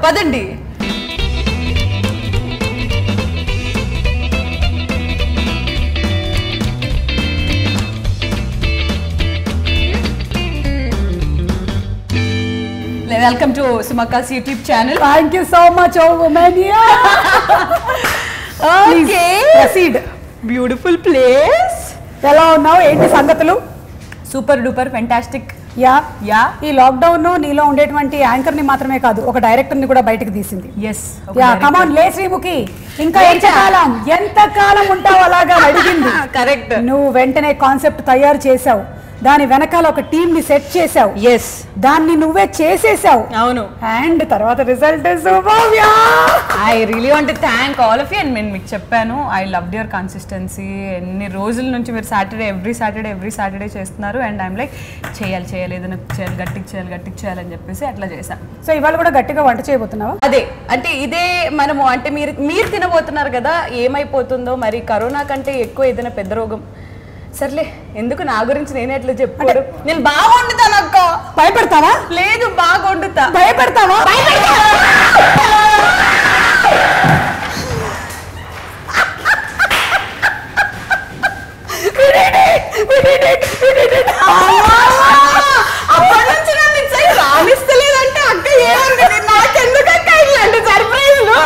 పదండి welcome to Sumakka's YouTube channel thank you so much oh ఉమెనియా okay proceed beautiful place ఎలా ఉన్నావు ఏంటి సంగతులు super duper fantastic yeah yeah ఈ లాక్డౌన్ నీలో ఉండేటువంటి యాంకర్ ని మాత్రమే కాదు ఒక డైరెక్టర్ ని కూడా బయటకు తీసింది ఎస్ యా కమాన్ లే శ్రీముఖి ఇంకా ఎంత కాలం ఎంత కాలం ఉంటావు అలాగా అని అడిగింది కరెక్ట్ నువ్వు వెంటనే కాన్సెప్ట్ తయారు చేసావు దాని వెనకాల ఒక టీమ్ ని సెట్ చేసావు ఎస్ దాన్ని నువ్వే చేసేసావు అవును అండ్ తర్వాత రిజల్ట్ శుభవ్యా I really want thank all of you and నేను మీకు చెప్పాను ఐ లవ్ యువర్ కన్సిస్టెన్సీ ఎన్ని రోజుల నుంచి మీరు Saturday every Saturday every Saturday చేస్తున్నారు అండ్ ఐమ్ లైక్ చేయాలి చేయాలి ఏదైనా చేయాలి గట్టికి చేయాలి గట్టికి చేయాలని చెప్పేసి అట్లా చేశాను సో ఇవాళ కూడా గట్టిగా వంట చేయబోతున్నావా అదే అంటే ఇదే మనము అంటే మీరు మీరు తినబోతున్నారు కదా ఏమైపోతుందో మరి కరోనా కంటే ఎక్కువ ఏదైనా పెద్ద రోగం సర్లే ఎందుకు నా గురించి నేను ఎట్లా చెప్పుకోరు నేను బాగా వండుతాను అక్క భయపడతావా లేదు బాగా వండుతా భయపడతావా అప్పటి నుంచి నన్ను ఇటు సైడ్ రాణిస్తలేదంటే అక్క ఏమంది నాకెందుకు అక్క ఇలాంటి సర్ప్రైజ్లు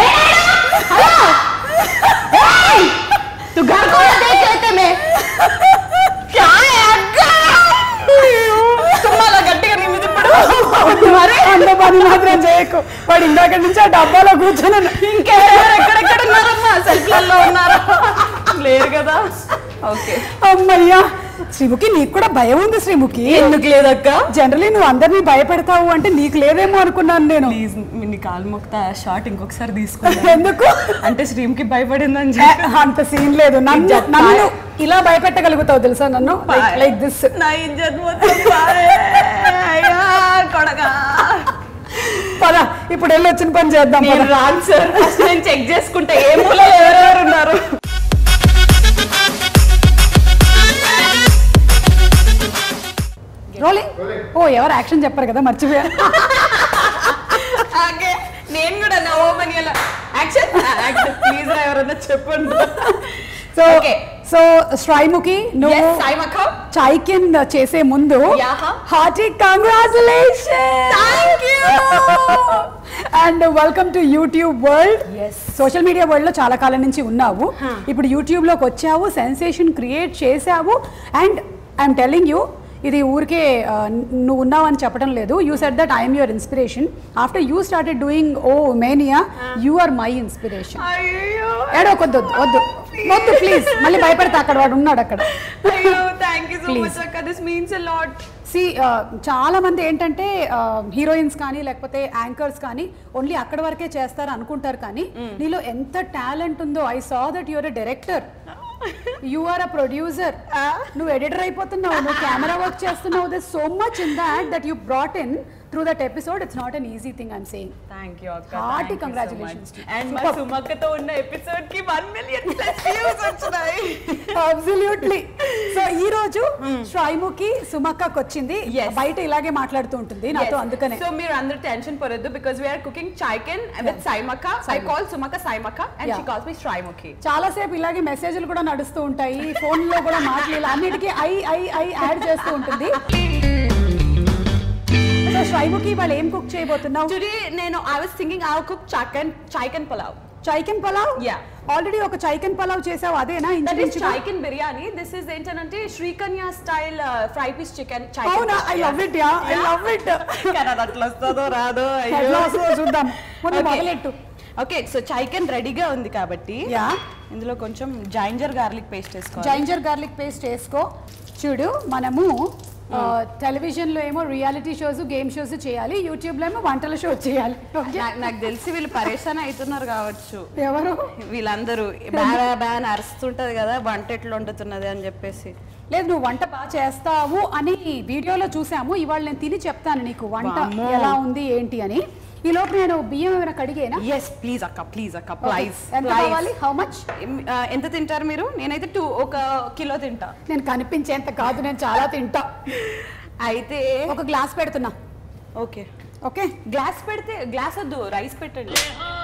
तू घर को देख लेते मैं क्या है अक्का तुम అలా గట్టిగా నీ మీద ఇప్పుడు మరి అంత పని మాత్రం చేయకు వాడు ఇందాక నుంచి ఆ డబ్బాలో కూర్చొని ఇంకెవరెవరు ఎక్కడెక్కడ ఉన్నారమ్మా సెల్ఫ్లలో ఉన్నారా లేరు కదా ఓకే అమ్మయ్యా శ్రీముఖి నీకు కూడా భయం ఉంది శ్రీముఖి ఎందుకు లేదక్క జనరలీ నువ్వు అందరినీ భయపెడతావు అంటే నీకు లేదేమో అనుకున్నాను నేను ప్లీజ్ నీ కాలు మొక్తా షార్ట్ ఇంకొకసారి తీసుకుంటా ఎందుకు అంటే శ్రీమ్కి భయపడిందని ఏ, చెప్పి అంత సీన్ లేదు నన్ను ఇజ్జత్ నన్ను ఇలా భయపెట్టగలుగుతావు తెలుసా నన్ను లైక్ దిస్ నా ఇజ్జత్ మొత్తం పారే. అయ్యా, కొడకా. పద ఇప్పుడు వెళ్ళి వచ్చిన పని చేద్దాం నేను రాను సార్ ఫస్ట్ నేను చెక్ చేసుకుంటా ఏ మూలలో ఎవరెవరు ఉన్నారు రోలింగ్ ఓ ఎవరు యాక్షన్ చెప్పారు కదా మర్చిపోయా ఓకే నేను కూడా నా ఓపెన్ యాక్షన్ యాక్షన్ ప్లీజ్ రా ఎవరన్నా చెప్పండి సో Okay. సో శ్రైముఖి నువ్వు Yes, సాయిమక్క. చాయ్ కింద చేసే ముందు Yeah. Hearty congratulation Thank you. And welcome to YouTube world Yes. Social media world లో చాలా కాలం నుంచి ఉన్నావు ఇప్పుడు యూట్యూబ్ లోకి వచ్చావు సెన్సేషన్ క్రియేట్ చేసావు అండ్ ఐఎమ్ టెల్లింగ్ యూ ఇది ఊరికే ఆ, నువ్వు ఉన్నావు అని చెప్పడం లేదు you set that I'm your inspiration after you started doing o mania you are my inspiration అయ్యో ఏడో కొద్దు వద్దు వద్దు ప్లీజ్ మళ్ళీ భయపెడతా అక్కడ వాడు ఉన్నాడు అక్కడ అయ్యో thank you so Please. Much అక్క దిస్ మీన్స్ అ లాట్ సి చాలా మంది ఏంటంటే హీరోయిన్స్ కానీ లేకపోతే యాంకర్స్ కానీ ఓన్లీ అక్కడ వరకే చేస్తారు అనుకుంటారు కానీ నీలో ఎంత టాలెంట్ ఉందో I saw that your a director you are a producer నువ్వు ఎడిటర్ అయిపోతున్నావు నువ్వు కెమెరా వర్క్ చేస్తున్నావు this so much in that that you brought in through that episode it's not an easy thing I'm saying thank you అక్క Hearty congratulations to you. And మా Superb. సుమక్కతో ఉన్న episode కి 1 million plus views వచ్చినాయి absolutely so ఈ రోజు శ్రైముకి సుమక్కకి వచ్చింది Yes. బయట ఇలాగే మాట్లాడుతూ ఉంటుంది నాతో అందుకనే సో మీరు అందరూ టెన్షన్ పడొద్దు because we're cooking chicken with సైమక్క ఐ కాల్ సుమక్క సైమక్క and she Yeah. Calls me Sreemukhi చాలా సేపు ఇలాగే మెసేజ్లు కూడా నడుస్తూ ఉంటాయి ఫోన్ లో కూడా మాటలు ఇలా అన్నిటికీ ఐ ఐ ఐ యాడ్ చేస్తూ ఉంటుంది సో శ్రైముకి వాళ్ళు ఏం కుక్ చేయబోతున్నావు టుడే నేను I was thinking I cook chicken chicken pulao chicken pulao Yeah. Already ఒక చైకెన్ పలావ్ చేసావు అదేనా దట్ ఈస్ ఇంచుమించుగా? చాయ్కెన్ బిర్యానీ దిస్ ఇస్ ఏంటంటే Srikanya style fry piece chicken అవునా I love it yeah I love it అట్లా వస్తుందో రాదో ఎట్లా వస్తుందో చూద్దాం ముందు Okay. మొదలెట్టు ఓకే సో చాయ్కెన్ రెడీగా ఉంది కాబట్టి యా ఇందులో కొంచెం జాయింజర్ గార్లిక్ పేస్ట్ వేసుకోవాలి జైంజర్ గార్లిక్ పేస్ట్ వేసుకో చూడు మనము టెలివిజన్ లో ఏమో రియాలిటీ షోస్ గేమ్ షోస్ చేయాలి యూట్యూబ్ లో ఏమో వంటల షో చేయాలి Okay? నాకు- నాకు తెలిసి వీళ్ళు పరేషాన్ అవుతున్నారు కావచ్చు ఎవరు వీళ్ళందరూ బ్యా బ్యా అని అరుస్తుంటది కదా వంట ఎట్లా వండుతున్నది అని చెప్పేసి లేదు నువ్వు వంట బాగా చేస్తావు అని వీడియోలో చూసాము ఇవాళ నేను తిని చెప్తాను నీకు వంట వామ్మో. ఎలా ఉంది ఏంటి అని ఈ లోపు నేను బియ్యం ఏమైనా కడిగేనా ఎస్ ప్లీజ్ అక్క ప్లీజ్ అక్క ప్లీజ్ ఎంత కావాలి హౌ మచ్ ఎంత తింటారు మీరు నేనైతే టూ ఒక కిలో తింటా నేను కనిపించేంత కాదు నేను చాలా తింటా అయితే ఒక గ్లాస్ పెడుతున్నా ఓకే ఓకే గ్లాస్ పెడితే గ్లాస్ వద్దు రైస్ పెట్టండి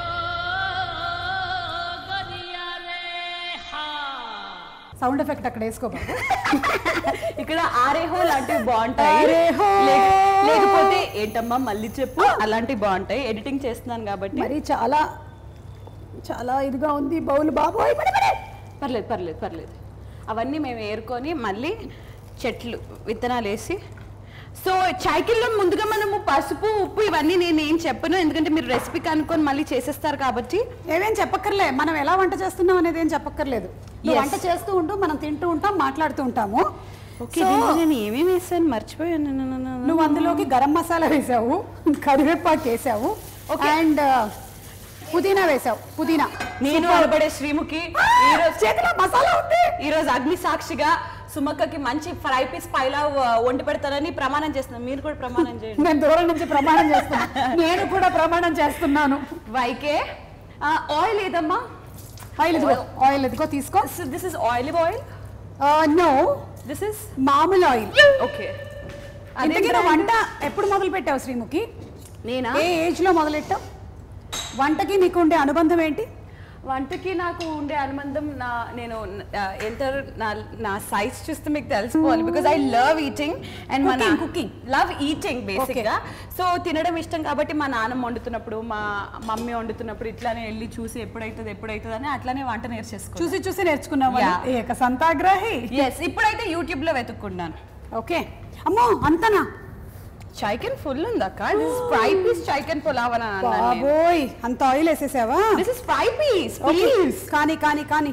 సౌండ్ ఎఫెక్ట్ అక్కడ వేసుకో బాబు ఇక్కడ ఆరేహో లాంటివి బాగుంటాయి ఆరేహో. లేక- లేకపోతే ఏంటమ్మా మళ్ళీ చెప్పు అలాంటివి బాగుంటాయి ఎడిటింగ్ చేస్తున్నాను కాబట్టి మరి చాలా చాలా ఇదిగా ఉంది బౌల్ బాబోయ్ పడే, పడే. పర్లేదు పర్లేదు పర్లేదు అవన్నీ మేము ఏరుకొని మళ్ళీ చెట్లు విత్తనాలు వేసి సో చైకిల్లో ముందుగా మనము పసుపు ఉప్పు ఇవన్నీ నేను ఏం చెప్పను ఎందుకంటే మీరు రెసిపీ కనుక్కొని మళ్ళీ చేసేస్తారు కాబట్టి ఏమేం చెప్పక్కర్లే మనం ఎలా వంట చేస్తున్నాం అనేది ఏం చెప్పక్కర్లేదు నువ్వు Yes. వంట చేస్తూ ఉంటూ మనం తింటూ ఉంటాం మాట్లాడుతూ ఉంటాము ఓకే So, నేను ఏమేమి వేసాను మర్చిపోయాను నువ్వు అందులోకి గరం మసాలా వేసావు కరివేపాకు వేసావు Okay. అండ్ పుదీనా వేసావు పుదీనా నేను అనబడే శ్రీముఖి ఈ రోజు చేతిలో మసాలా ఉంది ఈ రోజు అగ్ని సాక్షిగా సుమక్కకి మంచి ఫ్రై పీస్ పైలా వండి పెడతారని ప్రమాణం చేస్తున్నాను మీరు కూడా ప్రమాణం చేయండి నేను దూరం నుంచి ప్రమాణం చేస్తున్నాను నేను కూడా ప్రమాణం చేస్తున్నాను వైకే ఆయిల్ ఏదమ్మా ఆయిల్ ఇదిగో ఆయిల్ ఇదిగో తీసుకో this is oil oil no this is మామూలు ఆయిల్ ఓకే ఇంతకీ నువ్వు వంట ఎప్పుడు మొదలు పెట్టావు శ్రీముఖి నేనా ఏ ఏజ్ లో మొదలెట్టావు వంటకి నీకు ఉండే అనుబంధం ఏంటి వంటకి నాకు ఉండే అనుబంధం నా నేను ఎంత నా నా సైజ్ చూస్తే మీకు తెలుసుకోవాలి because I love eating and మా Cooking, cooking. Love eating basic గా సో తినడం ఇష్టం కాబట్టి మా నాన్నమ్మ వండుతున్నప్పుడు మా మమ్మీ వండుతున్నప్పుడు ఇట్లానే వెళ్ళి చూసి ఎప్పుడైతుంది ఎప్పుడైతుంది అని అట్లానే వంట నేర్చేసుకో చూసి చూసి నేర్చుకున్నావు Yeah. ఏక సంతాగ్రాహి ఎస్ ఇప్పుడైతే యూట్యూబ్ లో వెతుక్కున్నాను ఓకే అమ్మో అంతనా చైకెన్ ఫుల్ ఉంది అక్క this is fry piece chicken pulao అని అన్నాను బాబోయ్ అంత ఆయిల్ వేసేసావా this is fry piece Okay. Please కానీ కానీ కానీ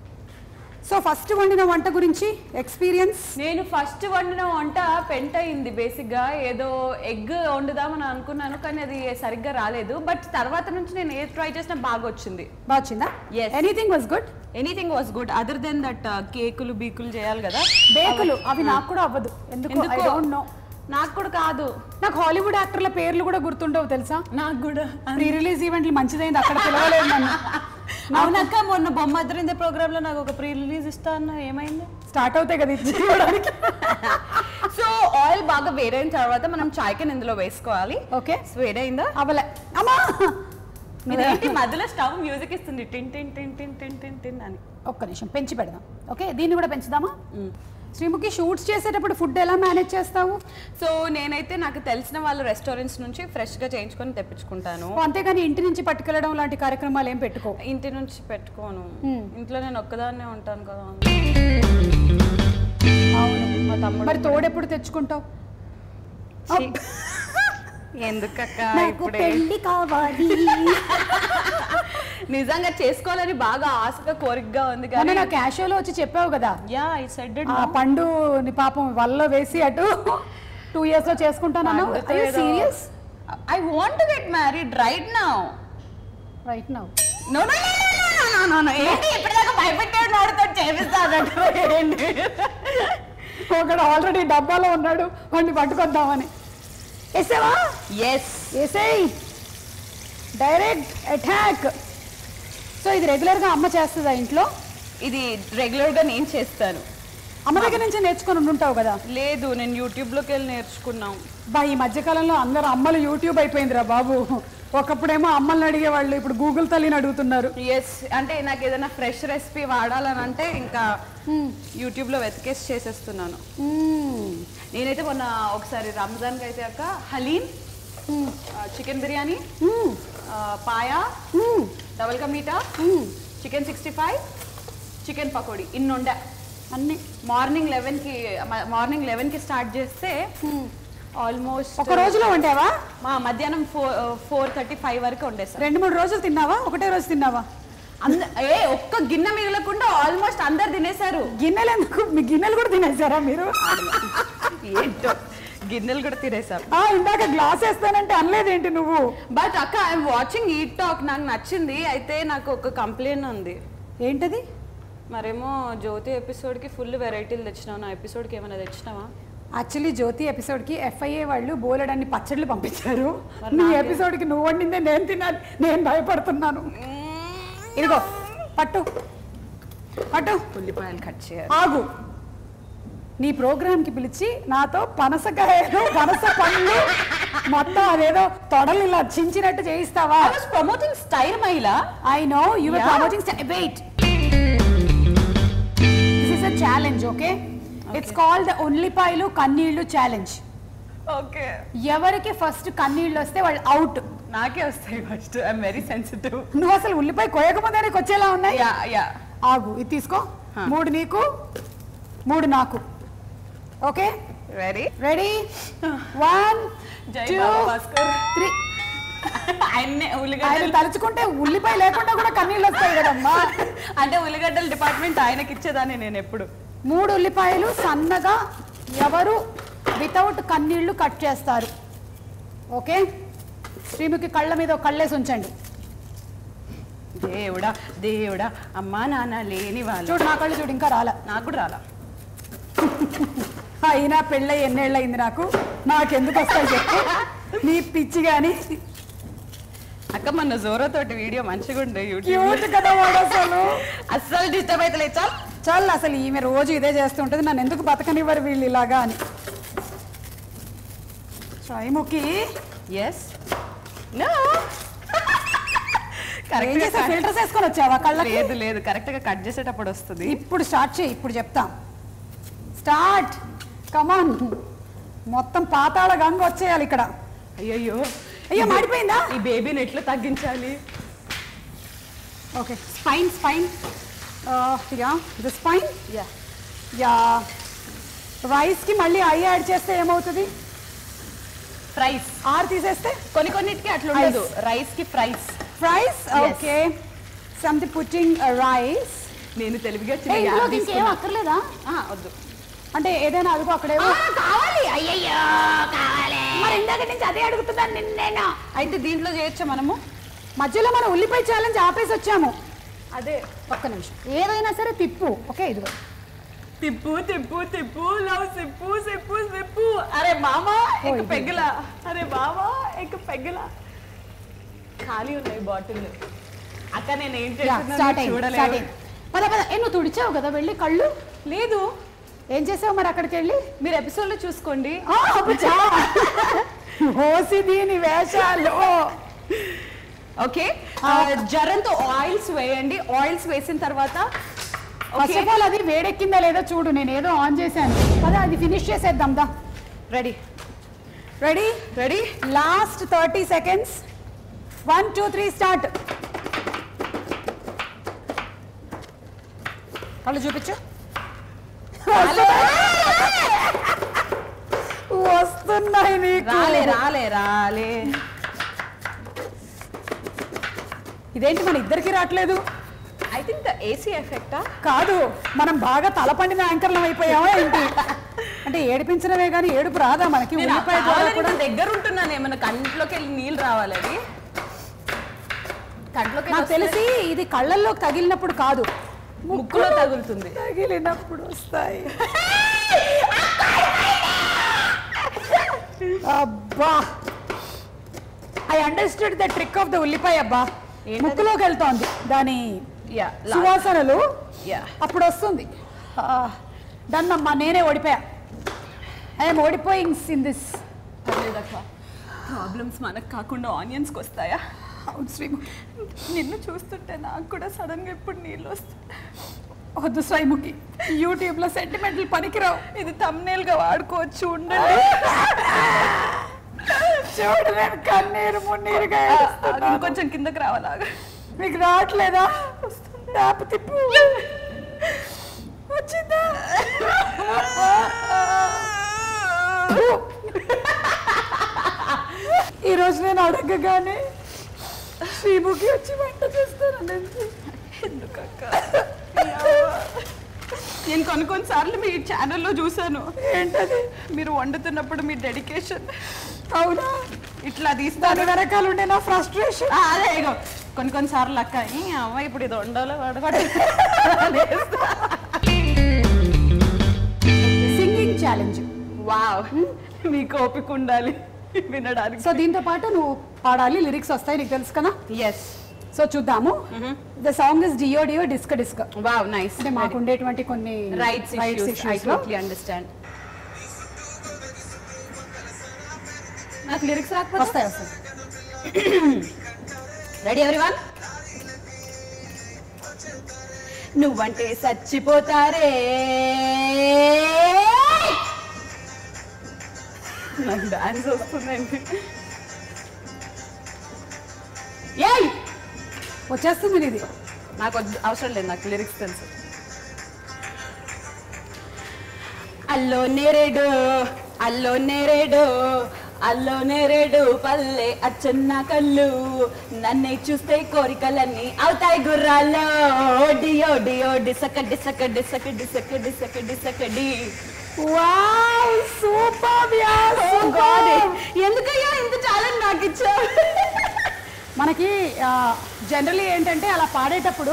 సో ఫస్ట్ వండిన వంట గురించి ఎక్స్పీరియన్స్ నేను ఫస్ట్ వండిన వంట పెంట అయింది బేసిక్ గా ఏదో ఎగ్ వండుదామని అనుకున్నాను కానీ అది సరిగ్గా రాలేదు బట్ తర్వాత నుంచి నేను ఏది ట్రై చేసినా బాగా వచ్చింది బాగా వచ్చిందా Yes. Anything was good anything was good other than that కేకులు బీకులు చేయాలి కదా బేకులు అవి నాకు కూడా అవ్వదు ఎందుకు ఐ ఎందుకో డోంట్ నో నాకు కూడా కాదు నాకు హాలీవుడ్ యాక్టర్ల పేర్లు కూడా గుర్తుండవు తెలుసా నాకు కూడా ప్రీ రిలీజ్ ఈవెంట్లు మంచిదైంది అక్కడ పిలవలేదు నన్ను అవునక్క మొన్న బొమ్మ అద్దరిందే ప్రోగ్రామ్ లో నాకు ఒక ప్రీ రిలీజ్ ఇస్తా అన్న ఏమైంది స్టార్ట్ అవుతాయి కదా ఇది చూడడానికి సో ఆయిల్ బాగా వేడైన తర్వాత మనం చాయ్కెన్ ఇందులో వేసుకోవాలి ఓకే సో వేడైందా అవలే అమ్మా ఇదేంటి మధ్యలో స్టవ్ మ్యూజిక్ ఇస్తుంది టిన్ టిన్ టిన్ టిన్ టిన్ టిన్ టిన్ అని ఒక్క నిమిషం పెంచి పెడదాం ఓకే దీన్ని కూడా పెంచుదామా శ్రీముఖి షూట్స్ చేసేటప్పుడు ఫుడ్ ఎలా మేనేజ్ చేస్తావు సో నేనైతే నాకు తెలిసిన వాళ్ళ రెస్టారెంట్స్ నుంచి ఫ్రెష్ గా చేయించుకొని తెప్పించుకుంటాను ఓ, అంతేగాని ఇంటి నుంచి పట్టుకెళ్ళడం లాంటి కార్యక్రమాలు ఏం పెట్టుకో ఇంటి నుంచి పెట్టుకోను ఇంట్లో నేను ఒక్కదాన్నే ఉంటాను కదా అవును మా తమ్ముడు మరి తోడెప్పుడు తెచ్చుకుంటావు ఛీ. ఎందుకక్క నాకు ఇప్పుడే పెళ్లి కావాలి నిజంగా చేసుకోవాలని బాగా ఆశగా కోరికగా ఉంది మొన్న కానీ నా క్యాషోలో వచ్చి చెప్పావు కదా యా ఐ సెడ్ ఆ పండు నీ పాపం వల్ల వేసి అటు టూ ఇయర్స్ లో చేసుకుంటాను serious I want get married right now right now no no no no no ఏంటి ఇప్పటిదాకా భయపెట్టాడు నోడుతో చేపిస్తానంటే ఏంటి ఒకడు ఆల్రెడీ డబ్బాలో ఉన్నాడు వాడిని పట్టుకొద్దామని వేసావా ఎస్ వేసేయ్ డైరెక్ట్ అటాక్ సో ఇది రెగ్యులర్గా అమ్మ చేస్తుందా ఇంట్లో ఇది రెగ్యులర్ గా నేను చేస్తాను అమ్మ దగ్గర నుంచి నేర్చుకొని ఉంటావు కదా లేదు నేను యూట్యూబ్ లోకి వెళ్ళి నేర్చుకున్నాం బా ఈ మధ్యకాలంలో అందరు అమ్మలు యూట్యూబ్ అయిపోయిందిరా బాబు ఒకప్పుడేమో అమ్మల్ని అడిగేవాళ్ళు ఇప్పుడు గూగుల్ తల్లిని అడుగుతున్నారు ఎస్ అంటే నాకు ఏదైనా ఫ్రెష్ రెసిపీ వాడాలని అంటే ఇంకా యూట్యూబ్ లో వెతికేసి చేసేస్తున్నాను మ్మ్. నేనైతే మొన్న ఒకసారి రంజాన్కి అయితే అక్క హలీం మ్మ్. చికెన్ బిర్యానీ మ్మ్. ఆ, పాయా మ్మ్. డబల్ కా మీఠా మ్మ్. Chicken sixty five chicken pakodi ఇన్ని ఉండే అన్ని మార్నింగ్ లెవెన్కి మార్నింగ్ లెవెన్కి స్టార్ట్ చేస్తే ఆల్మోస్ట్ ఒక రోజులో వండావా మా మధ్యాహ్నం ఫోర్ ఫోర్ థర్టీ ఫైవ్ వరకు వండేసాం రెండు మూడు రోజులు తిన్నావా ఒకటే రోజు తిన్నావా అంద ఏ ఒక్క గిన్నె మిగలకుండా ఆల్మోస్ట్ అందరు తినేశారు గిన్నెలు ఎందుకు మీ గిన్నెలు కూడా తినేసారా మీరు ఏంటో గిన్నెలు కూడా తినేసాం ఆ ఇందాక గ్లాస్ వేస్తానంటే అనలేదేంటి నువ్వు బట్ అక్క ఐఎమ్ వాచింగ్ ఈ టాక్ నాకు నచ్చింది అయితే నాకు ఒక కంప్లైంట్ ఉంది ఏంటది మరేమో జ్యోతి ఎపిసోడ్కి ఫుల్ వెరైటీలు తెచ్చినావు నా ఎపిసోడ్కి ఏమైనా తెచ్చినావా యాక్చువల్లీ జ్యోతి ఎపిసోడ్కి ఎఫ్ఐఏ వాళ్ళు బోలెడన్ని పచ్చళ్ళు పంపించారు మరి నీ నాకే- ఎపిసోడ్కి నువ్వు వండిందే నేను తినాలి నేను భయపడుతున్నాను ఇదిగో పట్టు పట్టు ఉల్లిపాయలు కట్ చేయాలి ఆగు నీ ప్రోగ్రామ్కి పిలిచి నాతో పనసకాయలు పనస పండ్లు మొత్తం అదేదో తొడలు ఇలా చించినట్టు చేయిస్తావా ఐ వాస్ ప్రమోటింగ్ స్టైల్ మహిళ I know you are Yeah. Promoting wait this is a challenge okay it's called the ఉల్లిపాయలు కన్నీళ్లు ఛాలెంజ్ ఓకే ఎవరికి ఫస్ట్ కన్నీళ్ళు వస్తే వాళ్ళు అవుట్ నాకే వస్తాయి ఫస్ట్ ఐఎమ్ వెరీ సెన్సిటివ్ నువ్వు అసలు ఉల్లిపాయ కోయకముందే నీకు వచ్చేలా ఉన్నాయి యా యా ఆగు ఇది తీసుకో Huh. మూడు నీకు మూడు నాకు ఓకే వెరీ రెడీ వన్ జై టూ బాబా భాస్కర్. త్రీ ఆయన్నే ఆయన ఉల్లిగడ్డలు తలుచుకుంటే ఉల్లిపాయ లేకుండా కూడా కన్నీళ్ళు వస్తాయి కదమ్మా అంటే ఉల్లిగడ్డల డిపార్ట్మెంట్ ఆయనకి ఇచ్చేదాన్ని నేను ఎప్పుడు మూడు ఉల్లిపాయలు సన్నగా ఎవరు వితౌట్ కన్నీళ్లు కట్ చేస్తారు ఓకే శ్రీముఖి కళ్ళ మీద ఒక కళ్ళేసి ఉంచండి దేవుడా దేవుడా అమ్మా నాన్న లేని వాళ్ళు చూడు నా కళ్ళు చూడు ఇంకా రాలా నాకు కూడా రాలా అయినా పెళ్ళై ఎన్నేళ్ళు అయింది నాకు నాకెందుకు వస్తాయి చెప్పు నీ పిచ్చి కానీ అక్క మొన్న జోరో తోటి వీడియో మంచిగా ఉండే యూట్యూబ్ క్యూట్ కదా వాడు అసలు అస్సలు డిస్టర్బ్ అయితే లేదు చాలు చాలు అసలు ఈమె రోజు ఇదే చేస్తుంటది నన్ను ఎందుకు బతకనివ్వరు వీళ్ళు ఇలాగా అని శ్రైముఖి ఎస్ నో ఏం చేసా కరెక్ట్ ఫిల్టర్స్ వేసుకొని వచ్చావా కళ్ళకి లేదు లేదు కరెక్ట్ గా కట్ చేసేటప్పుడు వస్తుంది ఇప్పుడు స్టార్ట్ చేయి ఇప్పుడు చెప్తా స్టార్ట్ కమాన్ మొత్తం పాతాళ గంగ వచ్చేయాలి ఇక్కడ అయ్యయ్యో అయ్యో మాడిపోయిందా ఈ బేబీని ఎట్లా తగ్గించాలి okay spine spine yeah the spine yeah yeah రైస్కి మళ్ళీ ఐ యాడ్ చేస్తే ఏమవుతుంది ఫ్రైస్ ఆర్ తీసేస్తే కొన్ని కొన్నిటికి అట్లా ఉండదు రైస్ కి fries fries Yes. Okay something putting rice నేను తెలివిగా చిన్న ఇందులో gap ఇంకేం తీసుకున్నా. అక్కర్లేదా ఆ, వద్దు అంటే ఏదైనా అదుగు అక్కడేమో కావాలి అయ్యయ్యో కావాలి మరి ఇందాక నుంచి అదే అడుగుతున్నాను నిన్నేనా అయితే దీంట్లో చేయొచ్చా మనము మధ్యలో మనం ఉల్లిపాయ ఛాలెంజ్ ఆపేసి వచ్చాము అదే ఒక్క నిమిషం ఏదైనా సరే తిప్పు ఓకే ఇదిగో తిప్పు తిప్పు తిప్పు లవ్ సిప్పు సిప్పు సిప్పు అరే మామా ఎక్ ఇది. పెగ్గలా అరే మామా ఎక్ పెగ్గలా ఖాళీ ఉన్నాయి బాటిల్ అక్క నేను ఏం స్టార్ట్ చేస్తున్నా అయింది స్టార్ట్ చూడలేదు అయింది పద పద ఏ నువ్వు తుడిచావు కదా వెళ్ళి కళ్ళు లేదు ఏం చేసావు మరి అక్కడికి వెళ్ళి మీరు ఎపిసోడ్ లో చూసుకోండి ఆ, అబ్బచ్చా. ఓసి దీని వేషాలు ఓకే జరంతో ఆయిల్స్ వేయండి ఆయిల్స్ వేసిన తర్వాత ఫస్ట్ ఆఫ్ ఆల్ అది వేడెక్కిందా లేదో చూడు నేను ఏదో ఆన్ చేశాను పద అది ఫినిష్ చేసేద్దాం దా ready ready ready last thirty seconds one two three start కళ్ళు చూపించు వస్తున్నాయి నీకు రాలే రాలే రాలే ఇదేంటి మన ఇద్దరికి రావట్లేదు ఐ థింక్ ద ఏసీ ఎఫెక్టా కాదు మనం బాగా తలపండిన యాంకర్లం అయిపోయామా ఏంటి అంటే ఏడిపించడమే కానీ ఏడుపు రాదా మనకి నేను ఉల్లిపాయ ద్వారా కూడా దగ్గర ఉంటున్నాను ఏమన్నా కంట్లోకి వెళ్ళి నీళ్ళు రావాలి అది కంట్లోకి నాకు తెలిసి ఇది కళ్ళల్లోకి తగిలినప్పుడు కాదు ముక్కులో తగులుతుంది తగిలినప్పుడు వస్తాయి అబ్బా I understood the trick of the ఉల్లిపాయ అబ్బా ఏంటది? ముక్కులోకి వెళ్తోంది దాని యా సువాసనలు యా అప్పుడు వస్తుంది డన్ అమ్మా నేనే ఓడిపోయా ఐఎమ్ ఓడిపోయింగ్ ఇన్ దిస్ పర్లేదక్క ప్రాబ్లమ్స్ మనకు కాకుండా ఆనియన్స్కి వస్తాయా అవును శ్రీముఖి నిన్ను చూస్తుంటే నాకు కూడా సడన్ గా ఇప్పుడు నీళ్ళు వస్తాయి వద్దు శ్రీముఖి యూట్యూబ్లో సెంటిమెంటల్ పనికిరావు ఇది thumbnail గా వాడుకోవచ్చు ఉండండి చూడు నేను కన్నీరు మున్నీరుగా ఏడుస్తున్నాను. ఇంకొంచెం కిందకి రావాలా మీకు రావట్లేదా టాప్ తిప్పు వచ్చిందా ఈరోజు నేను అడగగానే శ్రీముఖి వచ్చి వంట చేస్తానండి ఎందుకక్క నేను కొన్ని కొన్ని సార్లు మీ ఛానల్లో చూసాను ఏంటది మీరు వండుతున్నప్పుడు మీ డెడికేషన్ అవునా ఇట్లా తీస్తారు దాని వెనకాల ఉండే నా ఫ్రస్ట్రేషన్ ఆ, అదే ఇగో కొన్ని కొన్ని సార్లు అక్క ఈ అమ్మ ఇప్పుడు ఇది వండాలో వాడబడి సింగింగ్ ఛాలెంజ్ వావ్ మీకు ఓపిక ఉండాలి వినడానికి సో దీంతో పాటు నువ్వు పాడాలి లిరిక్స్ వస్తాయి నీకు తెలుసు కదా ఎస్ సో చూద్దాము ద సాంగ్ ఇస్ డియో డియో డిస్క్ డిస్క్ వావ్ నైస్ అంటే మాకు ఉండేటువంటి కొన్ని rights rights issues I issues లో టోట్లీ అండర్స్టాండ్ నాకు లిరిక్స్ రాకపోతే వస్తాయి వస్తాయి రెడీ ఎవ్రీవన్ నువ్వంటే చచ్చిపోతారే నాకు డాన్స్ వస్తుందండి ఏయ్ వచ్చేస్తుంది ఇది నాకు వద్దు- అవసరం లేదు నాకు లిరిక్స్ తెలుసు అల్లో నేరేడు అల్లో నేరేడు అల్లో నేరేడు పల్లె అచ్చన్న కళ్ళు నన్నే చూస్తే కోరికలన్నీ అవుతాయి గుర్రాల్లో డియో డియో డిసక డిసక డిసక డిసక డిసక డిసకడి వావ్ సూపర్ ఎందుకయ్యా ఇంత టాలెంట్ నాకు ఇచ్చావు మనకి జనరలీ ఏంటంటే అలా పాడేటప్పుడు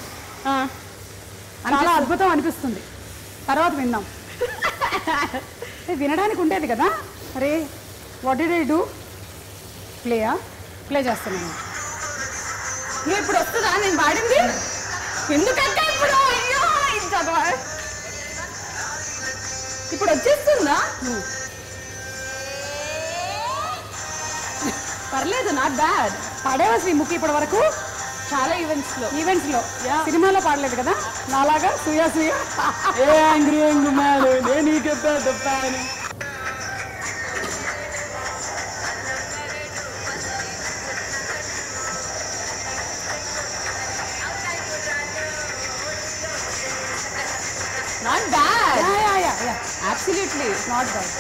చాలా అద్భుతం అనిపిస్తుంది తర్వాత విందాం ఏ, వినడానికి ఉండేది కదా అరే వాట్ డి ఐ డూ ప్లేయా ప్లే చేస్తున్నాను నువ్వు ఇప్పుడు వస్తుందా నేను పాడింది ఎందుకంటే ఇప్పుడు అయ్యో ఇది చదవా ఇప్పుడు వచ్చేస్తుందా పర్లేదు నాట్ బ్యాడ్ పాడేవా శ్రీముఖి ఇప్పటి వరకు చాలా ఈవెంట్స్ లో ఈవెంట్స్ లో సినిమాలో పాడలేదు కదా నాలాగా సూయా సూయా ఏ యాంగ్రీ యాంగ్ మ్యాన్ నేను నీకే పెద్ద fan not bad absolutely not bad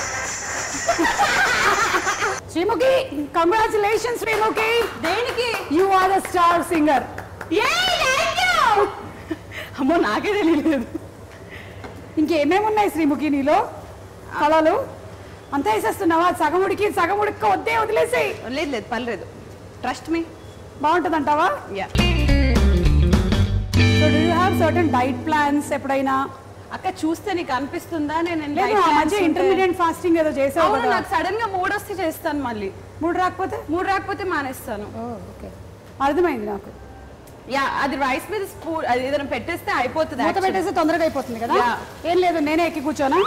Sreemukhi congratulation Sreemukhi దేనికి you are the star singer ఏ థ్యాంక్ యూ అమ్మో నాకే తెలియలేదు ఇంకేమేమి ఉన్నాయి శ్రీముఖి నీలో కళలు అంతా వేసేస్తున్నావా సగం ఉడికి సగం ఉడక వద్దే వదిలేసేయి లేదు లేదు పర్లేదు ట్రస్ట్ మీ బాగుంటుందంటావా yeah so do you have certain diet plans ఎప్పుడైనా అక్క చూస్తే నీకు అనిపిస్తుందా నేను లేదు diet ఆ plans మధ్య ఉంటే- ఇంటర్మీడియట్ ఫాస్టింగ్ ఏదో చేసావు అవును కదా నాకు సడన్ గా మూడు వస్తే చేస్తాను మళ్ళీ మూడు రాకపోతే మూడు రాకపోతే మానేస్తాను ఓకే అర్థమైంది నాకు యా అది రైస్ మీద స్పూన్ అది ఏదైనా పెట్టేస్తే అయిపోతుంది మూత actually. పెట్టేస్తే తొందరగా అయిపోతుంది కదా Yeah. ఏం లేదు నేనే ఎక్కి కూర్చోనా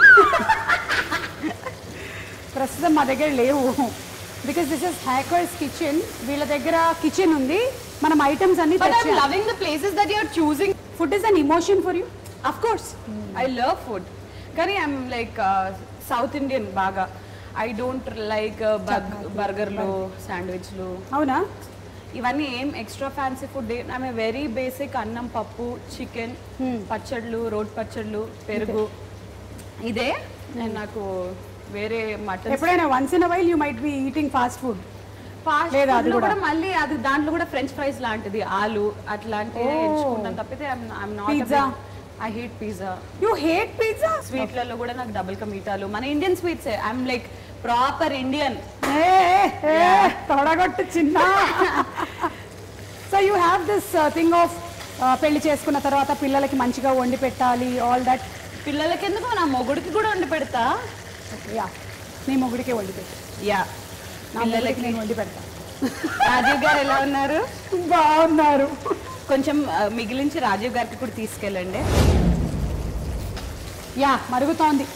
ప్రస్తుతం మా దగ్గర లేవు because this is hackers kitchen వీళ్ళ దగ్గర కిచెన్ ఉంది మనం ఐటమ్స్ అన్ని But I'm loving the places that you're choosing. Food is an emotion for you Of course, I love food. కానీ ఐఎమ్ లైక్ సౌత్ ఇండియన్ బాగా ఐ డోంట్ లైక్ బర్గర్లు శాండ్విచ్లు అవునా ఇవన్నీ ఏం ఎక్స్ట్రా ఫ్యాన్సీ ఫుడ్ ఆమె వెరీ బేసిక్ అన్నం పప్పు చికెన్ పచ్చళ్ళు రోడ్ పచ్చళ్ళు పెరుగు ఇదే నేను నాకు వేరే మటన్ ఎప్పుడైనా once in while you might be eating fast food fast లేదా అది ఫుడ్ కూడా? కూడా మళ్ళీ అది దాంట్లో కూడా ఫ్రెంచ్ ఫ్రైస్ లాంటిది ఆలు అట్లాంటివి Oh. ఎంచుకుంటాను తప్పితే I'm Pizza. Not I hate pizza you hate pizza స్వీట్లలో కూడా నాకు డబుల్ కా మీఠాలు మన Indian sweets I'm like proper Indian తొడగొట్టు చిన్న so you have this thing of పెళ్లి చేసుకున్న తర్వాత పిల్లలకి మంచిగా వండి పెట్టాలి ఆల్ దట్ పిల్లలకి ఎందుకు నా మొగుడికి కూడా వండి పెడతా యా నీ మొగుడికే వండి పెట్టు యా నా పిల్లలకి నేను వండి పెడతా రాజీవ్ గారు ఎలా ఉన్నారు బాగున్నారు కొంచెం ఆ, మిగిలించి రాజీవ్ గారికి కూడా తీసుకెళ్ళండి యా మరుగుతోంది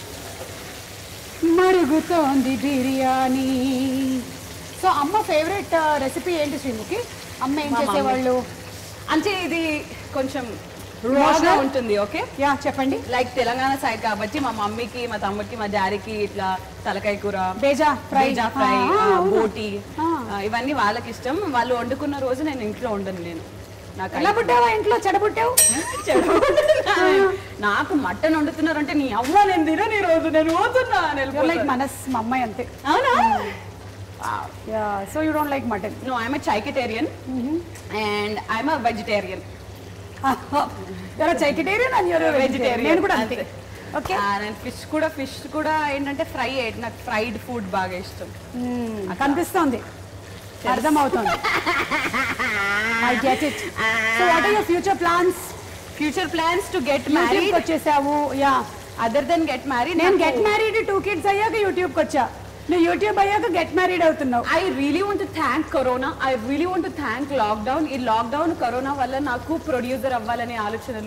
మరుగుతోంది బిర్యానీ సో అమ్మ ఫేవరెట్ రెసిపీ ఏంటి శ్రీముఖి అమ్మ ఏం మా చేసేవాళ్ళు అంటే ఇది కొంచెం రాగా Emotional? ఉంటుంది ఓకే యా చెప్పండి లైక్ తెలంగాణ సైడ్ కాబట్టి మా మమ్మీకి మా తమ్ముడికి మా డాడీకి ఇట్లా తలకాయ కూర బేజా ఫ్రై బేజా ఫ్రై ఆ, ఆ, అవును. బోటి ఆ. ఆ, ఇవన్నీ వాళ్ళకి ఇష్టం వాళ్ళు వండుకున్న రోజు నేను ఇంట్లో ఉండను నేను నాకు ఎలా పుట్టావా ఇంట్లో చెడబుట్టావు చెడు. నాకు మటన్ వండుతున్నారంటే నీ అవ్వ నేను తినను ఈ రోజు నేను పోతున్నా అని లైక్ వెళ్ళిపోతా. మనస్ మా అమ్మాయి అంతే అవునా yeah so you don't like mutton no I'm chickitarian and I'm a vegetarian you're chickitarian and you're vegetarian నేను కూడా అంతే ఓకే నేను ఫిష్ కూడా ఫిష్ కూడా ఏంటంటే ఫ్రై నాకు ఫ్రైడ్ ఫుడ్ బాగా ఇష్టం కనిపిస్తోంది అర్థమవుతుంది I get it so what are your future plans future plans to get YouTube married వచ్చేసావు yeah other than get married నేను గెట్ మ్యారీడ్ టూ కిడ్స్ అయ్యాక యూట్యూబ్కి వచ్చా నువ్వు యూట్యూబ్ అయ్యాక గెట్ మ్యారీడ్ అవుతున్నావు I really want thank corona I really want thank lockdown ఈ lockdown corona వల్ల నాకు ప్రొడ్యూసర్ అవ్వాలనే ఆలోచనలు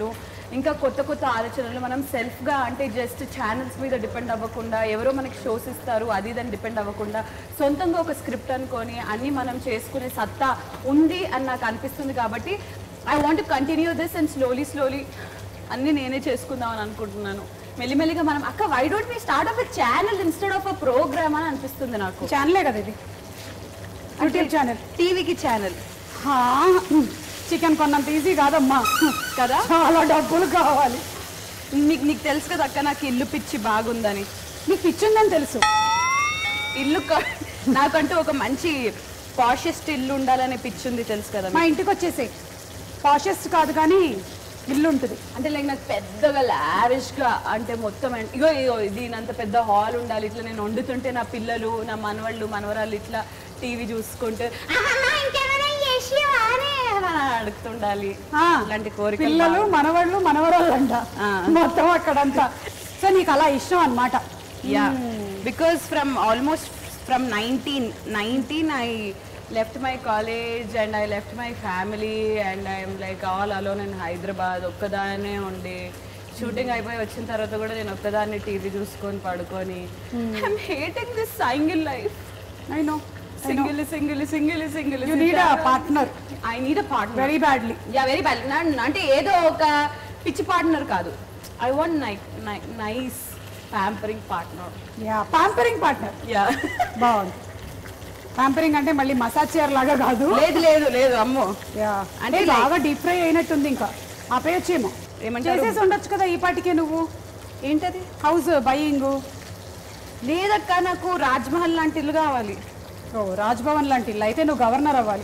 ఇంకా కొత్త కొత్త ఆలోచనలు మనం సెల్ఫ్గా అంటే జస్ట్ ఛానల్స్ మీద డిపెండ్ అవ్వకుండా ఎవరో మనకి షోస్ ఇస్తారు అది ఇదని డిపెండ్ అవ్వకుండా సొంతంగా ఒక స్క్రిప్ట్ అనుకొని అన్నీ మనం చేసుకునే సత్తా ఉంది అని నాకు అనిపిస్తుంది కాబట్టి I want continue this and slowly slowly అన్నీ నేనే చేసుకుందాం అని అనుకుంటున్నాను మెల్లిమెల్లిగా మనం అక్క why don't me start of a channel instead of a program అని అనిపిస్తుంది నాకు ఛానలే కదా ఇది యూట్యూబ్ ఛానల్ టీవీకి ఛానల్ చికెన్ కొన్నంత ఈజీ కాదమ్మా కదా చాలా డబ్బులు కావాలి నీకు నీకు తెలుసు కదా అక్క నాకు ఇల్లు పిచ్చి బాగుందని నీకు పిచ్చిందని తెలుసు ఇల్లు క- నాకంటూ ఒక మంచి పాషెస్ట్ ఇల్లు ఉండాలనే పిచ్చి ఉంది తెలుసు కదా మా ఇంటికి వచ్చేసే పాషెస్ట్ కాదు కానీ ఇల్లు ఉంటుంది అంటే లైక్ నాకు పెద్దగా లావిష్ గా అంటే మొత్తం అన్- ఇగో ఇగో దీనంత పెద్ద హాల్ ఉండాలి ఇట్లా నేను వండుతుంటే నా పిల్లలు నా మనవాళ్ళు మనవరాళ్ళు ఇట్లా టీవీ చూసుకుంటూ "అమ్మమ్మ, ఇంకేమైనా చేసినావా అని అని అడుగుతుండాలి ఆ, అలాంటి కోరిక పిల్లలు మనవాళ్ళు మనవరాళ్ళు అంట ఆ. మొత్తం అక్కడంతా సో నీకు అలా ఇష్టం అన్నమాట yeah because from almost from nineteen nineteen I left my college and I left my family and I'm like all alone in Hyderabad ఒక్కదానే ఉండి షూటింగ్ అయిపోయి వచ్చిన తర్వాత కూడా నేను ఒక్కదాన్ని టీవీ చూసుకొని పడుకొని I'm hating this single life I know single single single single you need a partner I need a partner very badly yeah very bad అంటే ఏదో ఒక పిచ్చి పార్ట్నర్ కాదు I want nice nice pampering partner yeah pampering partner yeah బాగుంది pampering అంటే మళ్ళీ massage chair లాగా కాదు లేదు లేదు లేదు అమ్మో యా అంటే అంటే like- బాగా డీప్ ఫ్రై అయినట్టుంది ఇంకా ఆపేయచ్చేమో ఏమంటారు? చేసేసి ఉండొచ్చు కదా ఈ పాటికే నువ్వు ఏంటది హౌస్ బయింగ్ లేదక్క నాకు రాజ్మహల్ లాంటి ఇల్లు కావాలి ఓ రాజ్భవన్ లాంటి ఇల్లు అయితే నువ్వు గవర్నర్ అవ్వాలి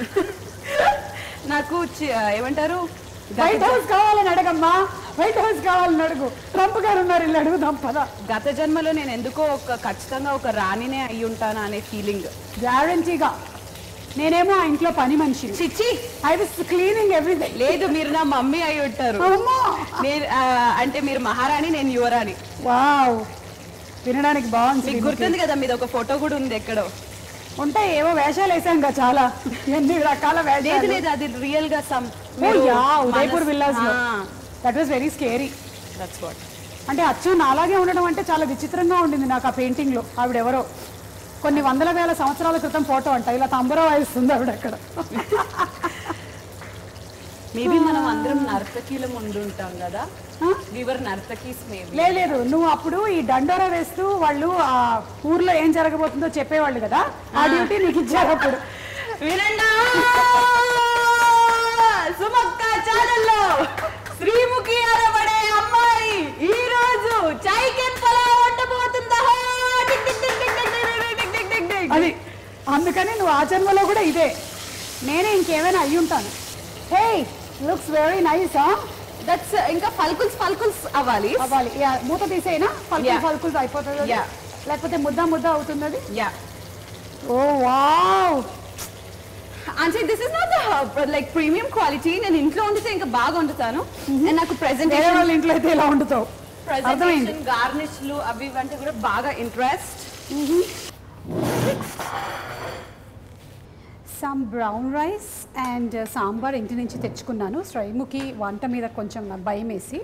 నాకు చి- ఏమంటారు వైట్ హౌస్ కావాలని అడగమ్మా వైట్ హౌస్ కావాలని అడుగు ట్రంప్ గారు ఉన్నారు ఇల్లు అడుగుదాం పదా గత జన్మలో నేను ఎందుకో ఒక ఖచ్చితంగా ఒక రాణినే అయి ఉంటానా అనే ఫీలింగ్ గ్యారంటీగా నేనేమో ఆ ఇంట్లో పని మనిషి చిచ్చి ఐ వాస్ క్లీనింగ్ ఎవ్రీథింగ్ లేదు మీరు నా మమ్మీ అయి ఉంటారు అమ్మా మీరు ఆ, అంటే మీరు మహారాణి నేను యువరాణి వావ్ వినడానికి బాగుంది మీకు గుర్తుంది కదా మీది ఒక ఫోటో కూడా ఉంది ఎక్కడో ఉంటాయి ఏవో వేషాలు వేసాం కదా చాలా ఎన్ని రకాల లేదు వేషాలు లేదు అది రియల్ గా some oh yeah Udaipur villas లో that was very scary that's what అంటే అచ్చం నాలాగే ఉండడం అంటే చాలా విచిత్రంగా ఉండింది నాకు ఆ పెయింటింగ్ లో ఆవిడెవరో కొన్ని వందల వేల సంవత్సరాల క్రితం ఫోటో అంట ఇలా తంబురా వాయిస్తుంది ఆవిడ అక్కడ మేబీ మనం అందరం నర్తకీల ముందు ఉంటాం కదా వివర్ నర్తకీస్ మేబీ లే- లేదు నువ్వు అప్పుడు ఈ డండోరా వేస్తూ వాళ్ళు ఆ ఊర్లో ఏం జరగబోతుందో చెప్పేవాళ్ళు కదా ఆ డ్యూటీ నీకు ఇచ్చారు అప్పుడు వినండా సుమక్క ఛానల్లో శ్రీముఖి అనబడే అమ్మాయి ఈ రోజు చైకెన్ పలావ్ వండబోతుందా tick tick tick tick tick tick tick tick tick tick. అది అందుకని నువ్వు ఆ జన్మలో కూడా ఇదే నేనే ఇంకేమైనా అయ్యి ఉంటాను hey looks very nice that's ఇంకా ఫల్కుల్స్ ఫల్కుల్స్ అవ్వాలి అవ్వాలి Yeah, మూత తీసేనా ఫల్కుల్ Yeah. ఫల్కుల్స్ అయిపోతుంది అది? Yeah. లేకపోతే ముద్ద ముద్ద అవుతుంది అది యా ఓ వావ్ అంటే this is not like premium quality నేను ఇంట్లో వండితే ఇంకా బాగా వండుతాను అండ్ నాకు వేరే ప్రెజెంటేషన్ వాళ్ళ ఇంట్లో అయితే ఇలా వండుతావు అర్థమైంది ప్రెజెంటేషన్ గార్నిష్లు అవి ఇవి అంటే కూడా బాగా interest some brown rice and sambar ఇంటి నుంచి తెచ్చుకున్నాను శ్రైముఖి వంట మీద కొంచెం నాకు భయం వేసి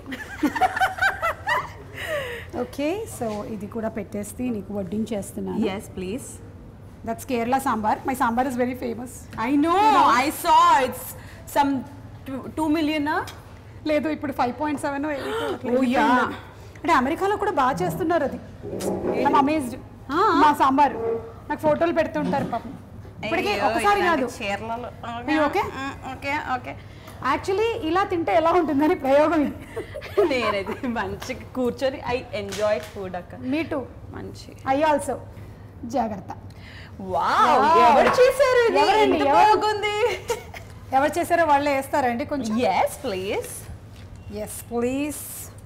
ఓకే సో ఇది కూడా పెట్టేసి నీకు వడ్డించేస్తున్నాను yes please that's Kerala sambar my sambar is very famous I know, I saw it's some two, two million. Huh? లేదు ఇప్పుడు five point seven Oh, yeah. అంటే అమెరికాలో కూడా బాగా చేస్తున్నారు అది అమేజ్డ్ మా సాంబార్ నాకు ఫోటోలు పెడుతుంటారు పాపం ఇప్పటికీ ఒకసారి కాదు చీరలలో Are you okay? Okay okay actually ఇలా తింటే ఎలా ఉంటుందని ప్రయోగం ఇది నేనైతే మంచిగా కూర్చొని ఐ ఎంజాయ్ ఫుడ్ అక్క మీ టూ మంచి ఐ ఆల్సో జాగ్రత్త వావ్ Wow. ఎవరు చేశారు ఇది ఎవరండి? ఎంత ఎవరు? బాగుంది ఎవరు చేశారో వాళ్ళే వేస్తారండి కొంచెం yes please yes please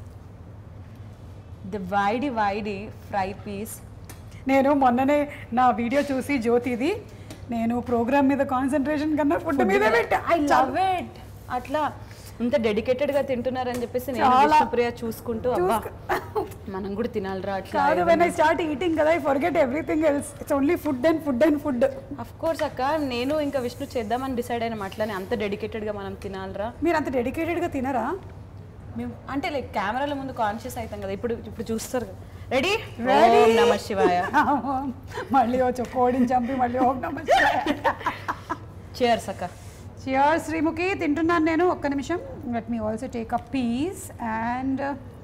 the వైడి వైడి ఫ్రై పీస్ నేను మొన్ననే నా వీడియో చూసి జ్యోతిది నేను ప్రోగ్రామ్ మీద కాన్సన్ట్రేషన్ కన్నా ఫుడ్ మీద పెట్టా ఐ లవ్ ఇట్ అట్లా ఇంత డెడికేటెడ్ గా తింటున్నారని చెప్పేసి నేను చాలా. విష్ణుప్రియ చూసుకుంటూ అబ్బా మనం కూడా తినాలిరా అట్లా కాదు వెన్ ఐ స్టార్ట్ ఈటింగ్ కదా I forget everything else it's only food and food and food of course అక్క నేను ఇంకా విష్ణు చేద్దామని డిసైడ్ అయినా అట్లానే అంత డెడికేటెడ్ గా మనం తినాలిరా మీరు అంత డెడికేటెడ్గా తినరా మేము అంటే లైక్ కెమెరాల ముందు కాన్షియస్ అవుతాం కదా ఇప్పుడు ఇప్పుడు చూస్తారు కదా రెడీ Ready? నమ శివాయ మళ్ళీ వచ్చి కోడిని చంపి మళ్ళీ ఓం నమః చేర్స్ అక్క చియర్ శ్రీముఖి తింటున్నాను నేను ఒక్క నిమిషం let me also take a piece and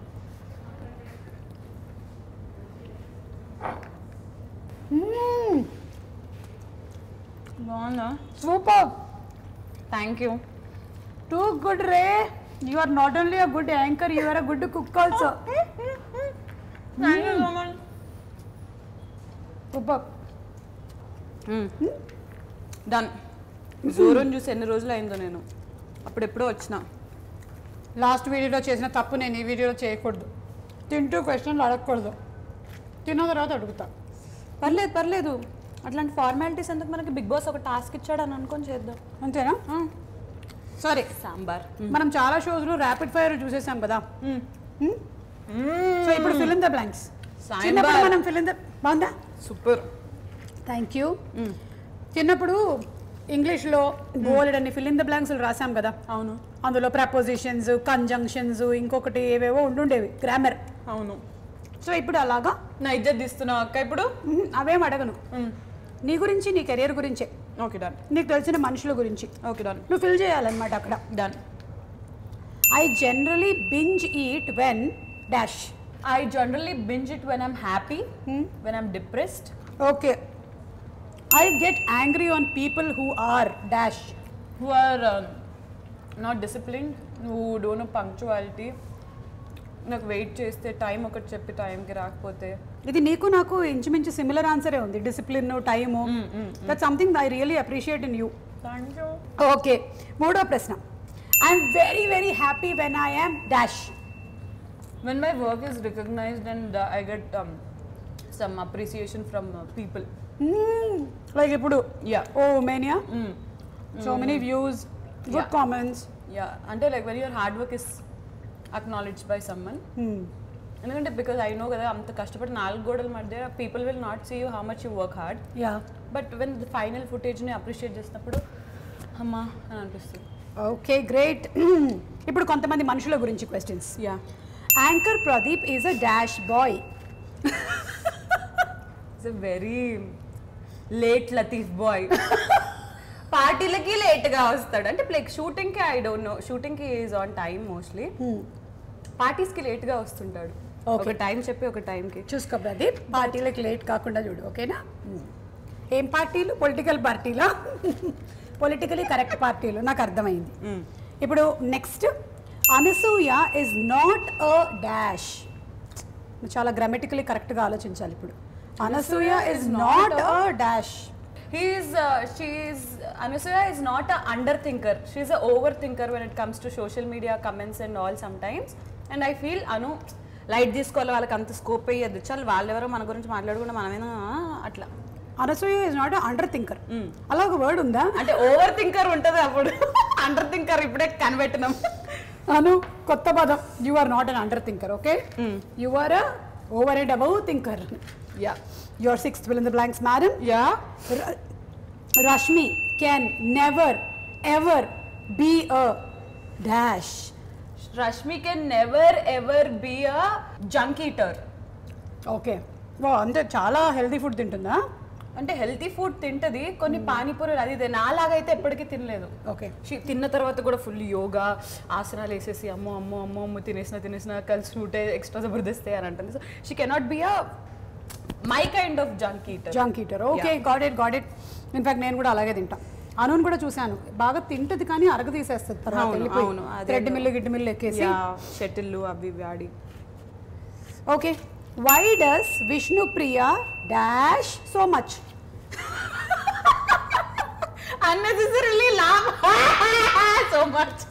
బాగుందా super thank you too good రే you are not only a good anchor you are a good cook also thank you so much super done జోరోని చూసి ఎన్ని రోజులు అయిందో నేను అప్పుడెప్పుడో వచ్చిన లాస్ట్ వీడియోలో చేసిన తప్పు నేను ఈ వీడియోలో చేయకూడదు తింటూ క్వశ్చన్లు అడగకూడదు తిన్న తర్వాత అడుగుతా పర్లేదు పర్లేదు అట్లాంటి ఫార్మాలిటీస్ ఎందుకు మనకి బిగ్ బాస్ ఒక టాస్క్ ఇచ్చాడు అని అనుకొని చేద్దాం అంతేనా సరే సాంబార్ మనం చాలా షోస్లో ర్యాపిడ్ ఫైర్ చూసేసాం కదా సో ఇప్పుడు fill in the blanks sambar. చిన్నప్పుడు మనం ఫిల్ ఇన్ ద బాగుందా సూపర్ థ్యాంక్ యూ చిన్నప్పుడు ఇంగ్లీష్లో బోల్డ్ అని ఫిల్ ఇన్ ద బ్లాంక్స్ రాసాం కదా అవును అందులో ప్రపోజిషన్స్ కంజంక్షన్స్ ఇంకొకటి ఏవేవో ఉండుండేవి గ్రామర్ అవును సో ఇప్పుడు అలాగా నా ఇజ్జత్ తీస్తున్నావు అక్క ఇప్పుడు మ్మ్, అవేం అడగను నీ గురించి నీ కెరియర్ గురించే ఓకే డన్ నీకు తెలిసిన మనుషుల గురించి ఓకే డన్ నువ్వు ఫిల్ చేయాలన్నమాట అక్కడ done I generally binge eat when dash I generally binge it when I'm happy when I'm depressed okay I get angry on people who are dash who are not discipline who don't know punctuality నాకు wait చేస్తే time ఒకటి చెప్పి టైంకి రాకపోతే ఇది నీకు నాకు ఇంచుమించు సిమిలర్ ఆన్సరే ఉంది discipline time that something I really appreciate in you thank you okay మూడో ప్రశ్న I'm very very happy when I am dash when my work is recognized and uh, I get um, some appreciation from uh, people. Like ఇప్పుడు Yeah. ఓ mania Mm. So many views good Yeah. Comments Yeah, అంటే like when your hard work is acknowledged by someone. ఎందుకంటే because I know కదా అంత కష్టపడి నాలుగు గోడల మధ్య people will not see you how much you work hard ya but when the final ఫుటేజ్ని appreciate చేసినప్పుడు అమ్మా అని అనిపిస్తుంది ఓకే గ్రేట్ ఇప్పుడు కొంతమంది మనుషుల గురించి questions ya anchor Pradeep is a dash boy it's a very late లతీఫ్ బాయ్ పార్టీలకి లేట్గా వస్తాడు అంటే లైక్ షూటింగ్కి ఐ డోంట్ నో షూటింగ్కి ఈజ్ ఆన్ టైం మోస్ట్లీ పార్టీస్కి లేట్గా వస్తుంటాడు Okay. ఒక టైం చెప్పి ఒక టైంకి చూసుకో ప్రదీప్ పార్టీలకు లేట్ కాకుండా చూడు ఓకేనా ఏం పార్టీలు పొలిటికల్ పార్టీలా పొలిటికలీ కరెక్ట్ పార్టీలు నాకు అర్థమైంది ఇప్పుడు next Anasuya is not a dash చాలా గ్రామటికలీ కరెక్ట్గా ఆలోచించాలి ఇప్పుడు Anasuya is not a dash he's she's Anasuya is not a under thinker she's a over thinker when it comes to social media comments and all sometimes and I feel అను light తీసుకోవాలి వాళ్ళకి అంత scope అయ్యేది చాలు వాళ్ళెవరో మన గురించి మాట్లాడకుండా మనమేనా అట్లా Anasuya is not under thinker అలా ఒక వర్డ్ ఉందా అంటే ఓవర్ థింకర్ ఉంటుంది అప్పుడు అండర్ థింకర్ ఇప్పుడే కనిపెట్టినాం అను కొత్త పదం you are not un under thinker okay you are over and above thinker ya your sixth fill in the blanks madam ya Rashmi can never ever be a dash. Rashmi can never ever be a junk eater okay వా అంటే చాలా healthy food తింటుందా అంటే healthy food తింటది కొన్ని పానీపూరీలు అది ఇది నాలాగైతే ఎప్పటికీ తినలేదు ఓకే She- తిన్న తర్వాత కూడా ఫుల్ యోగా ఆసనాలు వేసేసి అమ్మో అమ్మో అమ్మో అమ్మో తినేసిన తినేసిన కలిసి ఉంటే ఎక్స్ట్రా జబర్దస్తే అని అంటుంది so she cannot be a my kind of junk eater junk eater okay got it got it in fact నేను కూడా అలాగే తింటా అనుని కూడా చూశాను బాగా తింటది కానీ అరగ తీసేస్తుంది తర్వాత అవును, వెళ్ళిపోయి అవును, అదేదో. థ్రెడ్ మిల్లు గిడ్డు మిల్లు ఎక్కేసి షటిల్లు అవి ఇవి ఆడి okay why does Vishnu Priya dash so much unnecessarily laugh so much.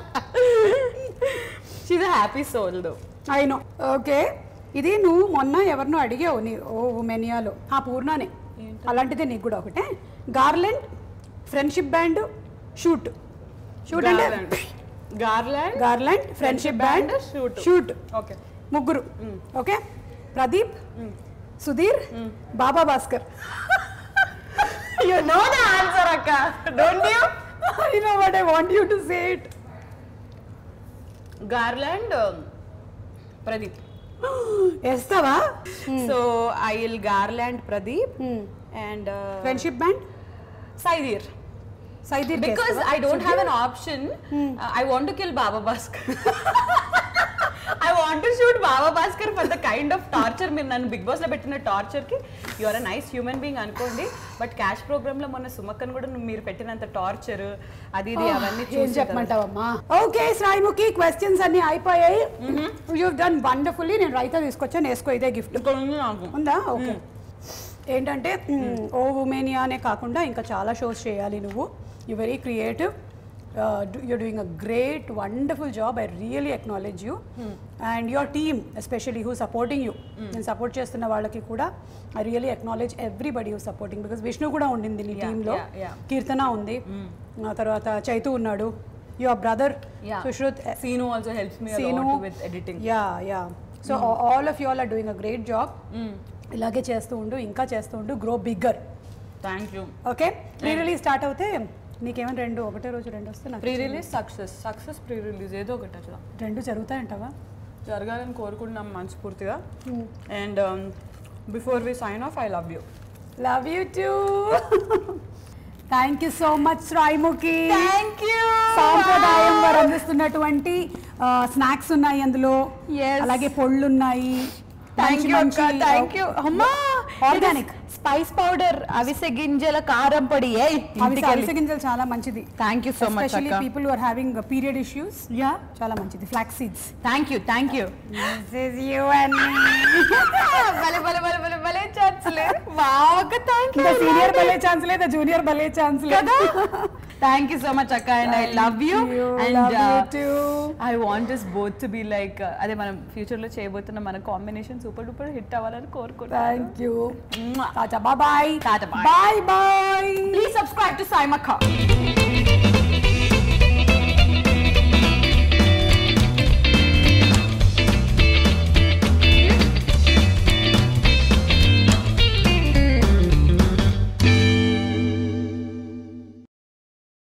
She's a happy soul though. అయినో ఓకే ఇది నువ్వు మొన్న ఎవరినో అడిగావు నీ ఓ మెనియాలో ఆ పూర్ణానే అలాంటిదే నీకు కూడా ఒకటే garland friendship band shoot shoot అంటే Garland. Garland friendship band shoot. Shoot Okay. ముగ్గురు okay Pradeep Sudheer Baba Bhaskar You know the answer, Akka. Don't you? I know what I want you to say it garland Pradeep వేస్తావా so I will garland Pradeep and friendship band Sudheer Sudheer because I don't have an option I want to kill Baba Bhaskar I want to shoot Baba Bhaskar for the kind of torture మీరు నన్ను Bigg Boss లో పెట్టిన torture కి you are a nice human being అనుకోండి but cash program లో మొన్న సుమక్కన్ కూడా నువ్వు మీరు పెట్టినంత టార్చర్ అది ఇది అవన్నీ ఏం చూసి చెప్పమంటావమ్మా ఓకే శ్రాయిముఖి క్వశ్చన్స్ అన్ని అయిపోయాయి యూ డన్ వండర్ఫుల్లీ నేను రైతా తీసుకొచ్చాను వేసుకో ఇదే గిఫ్ట్ ఇక్కడ ఉంది నాకు ఉందా ఓకే ఏంటంటే మ్, ఓ ఉమేనియా అనే కాకుండా ఇంకా చాలా షోస్ చేయాలి నువ్వు you very creative you doing a great wonderful job I really acknowledge you and your team especially who supporting you నేను సపోర్ట్ చేస్తున్న వాళ్ళకి కూడా I really acknowledge everybody who supporting because Vishnu కూడా ఉండింది నీ Yeah, టీంలో yeah, yeah. కీర్తన ఉంది ఆ తర్వాత చైతు ఉన్నాడు your brother Sushruth Seenu also helps me Seenu with editing ya ya so all of you all are doing a great job ఇలాగే చేస్తూ ఉండు ఇంకా చేస్తూ ఉండు grow bigger thank you okay pre release start అవుతే నీకేమైనా రెండు ఒకటే రోజు రెండు వస్తే నాకు pre release success success pre release ఏదో ఒకటి అట్లా రెండు జరుగుతాయంటావా జరగాలని కోరుకుంటున్నాం మనస్ఫూర్తిగా and before we sign off I love you love you too thank you so much రాయిముఖి థ్యాంక్ యూ సాంప్రదాయం వారు అందిస్తున్నటువంటి స్నాక్స్ ఉన్నాయి అందులో Yes. అలాగే పళ్ళు ఉన్నాయి థ్యాంక్ యూ అక్క థ్యాంక్ యూ అమ్మా ఆర్గానిక్ స్పైస్ పౌడర్ అవిసె గింజల కారం పొడి ఏ అవి అవిసె గింజలు చాలా మంచిది thank you so much especially అక్క people are having period issues ya చాలా మంచిది flax seeds thank you thank you you and భలే భలే భలే భలే భలే ఛాన్స్ లేదు బాగా థ్యాంక్ యూ సీనియర్ భలే ఛాన్స్ లేదా జూనియర్ భలే ఛాన్స్ కదా థ్యాంక్ యూ సో మచ్ అక్క and I love you and I want is both to be like అదే మనం ఫ్యూచర్ లో చేయబోతున్న మన కాంబినేషన్ సూపర్ డూపర్ హిట్ అవ్వాలని కోరుకుంటున్నాను thank you tata bye Tata, bye. Bye bye please subscribe to సాయిమక్క